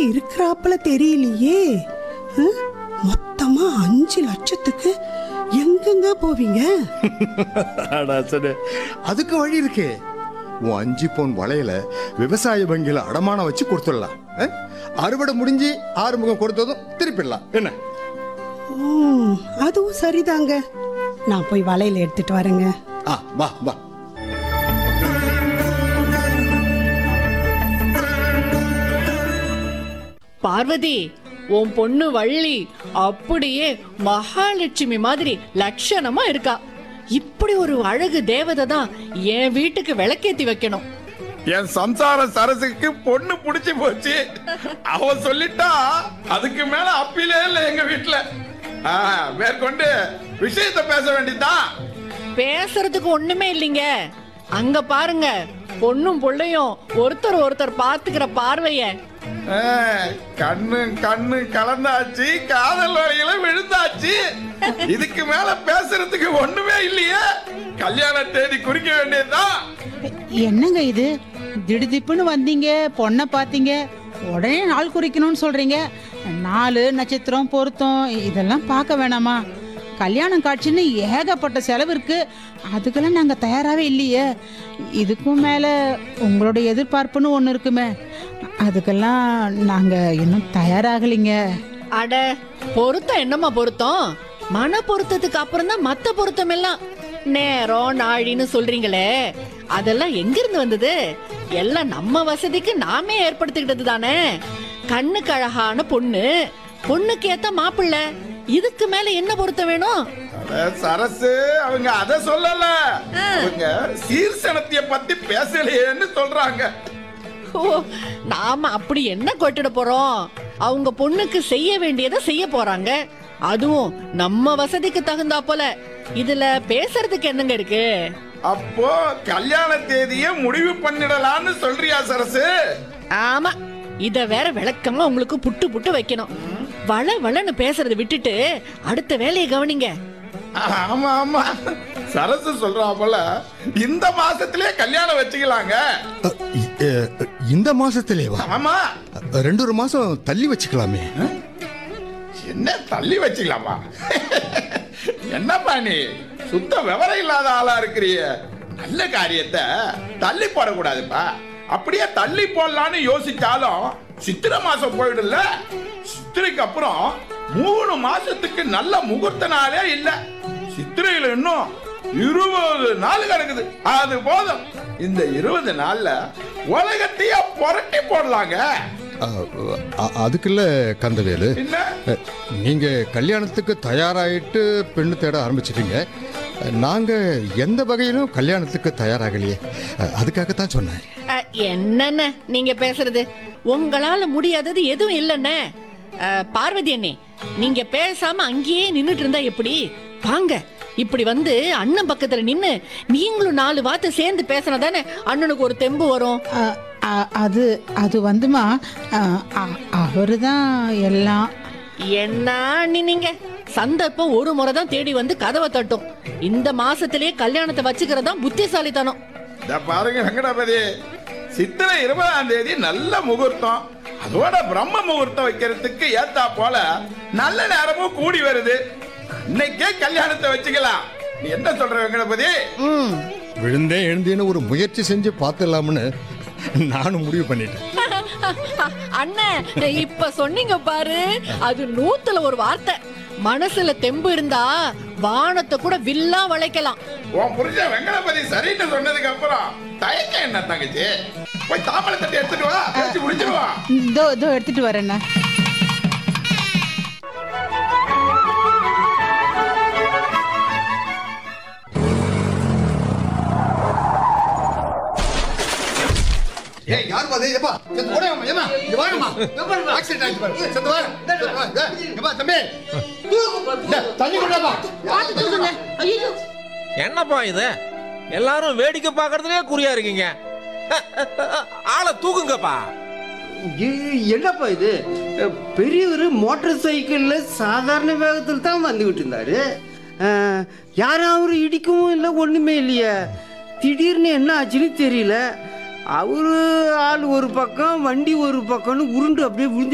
இருக்கிறாப்புல தெரியலையே ஹம்? மொத்தமா அஞ்சு லட்சத்துக்கு எங்கெங்க போவீங்க அடாசனே அதுக்கு வழி இருக்கே உன் அஞ்சு பவுன் வளையல விவசாய வங்கியில அடமானம் வச்சு கொடுத்துடலாம் அஹ்? அறுவடை முடிஞ்சு ஆறுமுகம் கொடுத்ததும் திருப்பிடலாம் என்ன ம், அதுவும் சரிதாங்க நான் போய் வலையில எடுத்துட்டு வரேங்க ஆ வா வா பார்வதி உன் பொண்ணு வள்ளி அப்படியே மகாலட்சுமி மாதிரி லட்சணமா இருக்கா இப்படி ஒரு அழகு தேவதை தான் என் வீட்டுக்கு விளக்கேத்தி வைக்கணும் என் சம்சார சரசுக்கு பொண்ணு புடிச்சு போச்சு அவ சொல்லிட்டா அதுக்கு மேல அப்பிலே இல்ல எங்க வீட்டுல ஆ, மேற்கொண்டு விஷயத்த பேச வேண்டியதுதான் பேசுறதுக்கு ஒண்ணுமே இல்லைங்க அங்க பாருங்க பொண்ணும் புள்ளையும் ஒருத்தர் ஒருத்தர் பாத்துக்கிற பார்வைய ஆ, கண்ணு கண்ணு கலந்தாச்சு காதல் வரையில விழுந்தாச்சு இதுக்கு மேல பேசுறதுக்கு ஒண்ணுமே இல்லையே கல்யாண தேதி குறிக்க வேண்டியதுதான் என்னங்க இது திடுதிப்புன்னு வந்தீங்க பொண்ணை பார்த்தீங்க உடனே நாள் குறிக்கணும்னு சொல்றீங்க நாலு நட்சத்திரம் பொருத்தம் இதெல்லாம் பார்க்க வேணாமா கல்யாணம் காட்சின்னு ஏகப்பட்ட செலவு இருக்கு அதுக்கெல்லாம் நாங்கள் தயாராகவே இல்லையே இதுக்கும் மேலே உங்களோட எதிர்பார்ப்புன்னு ஒன்று இருக்குமே அதுக்கெல்லாம் நாங்கள் இன்னும் தயாராகலைங்க அட பொருத்தம் என்னம்மா பொருத்தம் மன பொருத்தத்துக்கு அப்புறம் தான் மத்த பொருத்தம் எல்லாம் நேரம் நாழின்னு சொல்றீங்களே அதெல்லாம் எங்க இருந்து வந்தது எல்லாம் நம்ம வசதிக்கு நாமே ஏற்படுத்திக்கிட்டது தானே கண்ணுக்கு அழகான பொண்ணு பொண்ணுக்கு ஏத்த மாப்பிள்ளை இதுக்கு மேல என்ன பொருத்தம் வேணும் அட, சரசு அவங்க அத சொல்லல அவங்க சீர்சனத்திய பத்தி பேசலையேன்னு சொல்றாங்க ஓ நாம அப்படி என்ன கொட்டிட போறோம் அவங்க பொண்ணுக்கு செய்ய வேண்டியதை செய்ய போறாங்க அதுவும் நம்ம வசதிக்கு தகுந்தா போல இதுல பேசுறதுக்கு என்னங்க இருக்கு அப்போ கல்யாண தேதிய முடிவு பண்ணிடலாம்னு சொல்றியா சரசு ஆமா இத வேற விளக்கமா உங்களுக்கு புட்டு புட்டு வைக்கணும் வள வளன்னு பேசுறதை விட்டுட்டு அடுத்த வேலையை கவனிங்க ஆமா ஆமா சரசு சொல்றா போல இந்த மாசத்திலே கல்யாணம் வச்சுக்கலாங்க அஹ், இ- அஹ், இந்த மாசத்திலேவா ஆமா ரெண்டு ஒரு மாசம் தள்ளி வச்சுக்கலாமே என்ன தள்ளி வச்சுக்கலாமா என்னப்பா நீ சுத்த விவரம் இல்லாத ஆளா இருக்கிறிய நல்ல காரியத்தை தள்ளி போடக்கூடாதுப்பா அப்படியே தள்ளி போடலான்னு யோசிச்சாலும் சித்திரை மாசம் போயிடும்ல சித்திரைக்கு அப்புறம் மூணு மாசத்துக்கு நல்ல முகூர்த்த நாளே இல்ல சித்திரையில இன்னும் இருபது நாள் கிடக்குது அது போதும் இந்த இருபது நாள்ல உலகத்தையே புரட்டி போடலாங்க அஹ், அ- அதுக்குள்ள கந்தவேலு என்ன அஹ், நீங்க கல்யாணத்துக்கு தயாராயிட்டு பெண்ணு தேட ஆரம்பிச்சிட்டீங்க அஹ், நாங்க எந்த வகையிலும் கல்யாணத்துக்கு தயாராகலையே அஹ், அதுக்காகத்தான் சொன்னேன் அ, என்னண்ணே நீங்க பேசுறது உங்களால முடியாதது எதுவும் இல்லைண்ணே அ, பார்வதி அண்ணே நீங்க பேசாம அங்கேயே நின்னுட்டு இருந்தா எப்படி வாங்க இப்படி வந்து அண்ணன் பக்கத்துல நின்னு நீங்களும் நாலு வார்த்தை சேர்ந்து பேசினா தானே அண்ணனுக்கு ஒரு தெம்பு வரும் அ- அ- அது அது வந்துமா அவரு தான் எல்லாம் என்ன அண்ணி நீங்க சந்தர்ப்பம் ஒரு முறை தான் தேடி வந்து கதவை தட்டும் இந்த மாசத்திலேயே கல்யாணத்தை வச்சுக்கிறதா புத்திசாலித்தனம் இத பாருங்க வெங்கடாபதி சித்திரை இருபதாம் தேதி நல்ல முகூர்த்தம் அதோட பிரம்ம முகூர்த்தம் வைக்கிறதுக்கு ஏத்தா போல நல்ல நேரமும் கூடி வருது இன்னைக்கே கல்யாணத்தை வச்சுக்கலாம் நீ என்ன சொல்ற வெங்கடபதி ம் விழுந்தேன் எழுந்தேன்னு ஒரு முயற்சி செஞ்சு பார்த்துடலாம்னு நானும் முடிவு பண்ணிட்டேன் அண்ணன் இப்ப சொன்னீங்க பாரு அது நூத்துல ஒரு வார்த்தை மனசுல தெம்பு இருந்தா வானத்தை கூட வில்லா வளைக்கலாம் உன் புருஷன் வெங்கடபதி சரின்னு சொன்னதுக்கு அப்புறம் தயக்கம் என்ன தங்கச்சி போய் தாமரை தட்டி எடுத்துட்டு வா பேசி முடிச்சிருவா இதோ இதோ எடுத்துட்டு வரேண்ணா ஏய் யார் பாது ஏப்பா செத்து ஓடேம்மா ஏமா இங்க வாங்கம்மா ஆக்சிடென்ட் ஆயிடுச்சு பாரு செத்து வா செத்து வா ஏய், ஏப்பா தம்பி இந்த, தண்ணி கொண்டாப்பா என்னப்பா இது எல்லாரும் வேடிக்கை பார்க்கறதுலயே குறியா இருக்கீங்க ஆளை தூக்குங்கப்பா இது என்னப்பா இது அஹ், பெரியவர் மோட்டார் சைக்கிள்ல சாதாரண வேகத்தில் தான் வந்துகிட்டு இருந்தாரு அஹ், யாரும் அவரு இடிக்கவும் இல்லை ஒண்ணுமே இல்லையே திடீர்னு என்ன ஆச்சுன்னு தெரியல அவரு ஆள் ஒரு பக்கம் வண்டி ஒரு பக்கம்னு உருண்டு அப்படியே விழுந்து